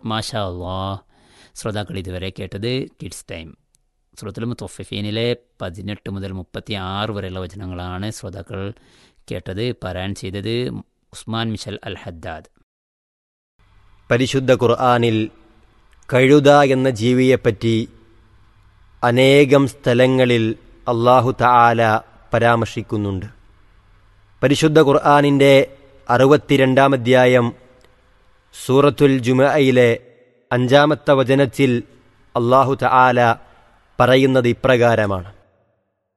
മാഷാ അള്ളാ ശ്രോതാക്കൾ ഇതുവരെ കേട്ടത് കിഡ്സ് ടൈം സുഹൃത്തുൽ മുത്തഫീനിലെ പതിനെട്ട് മുതൽ മുപ്പത്തി ആറ് വരെയുള്ള വചനങ്ങളാണ് ശ്രോതാക്കൾ കേട്ടത് പാരായൺ ചെയ്തത് ഉസ്മാൻ മിഷൽ അൽ ഹദ്ദാദ് പരിശുദ്ധ ഖുർആാനിൽ കഴുത എന്ന ജീവിയെപ്പറ്റി അനേകം സ്ഥലങ്ങളിൽ അള്ളാഹു തആല പരാമർശിക്കുന്നുണ്ട് പരിശുദ്ധ ഖുർആാനിൻ്റെ അറുപത്തിരണ്ടാം അധ്യായം സൂറത്തുൽ ജുമയിലെ അഞ്ചാമത്തെ വചനത്തിൽ അള്ളാഹു തആല പറയുന്നത് ഇപ്രകാരമാണ്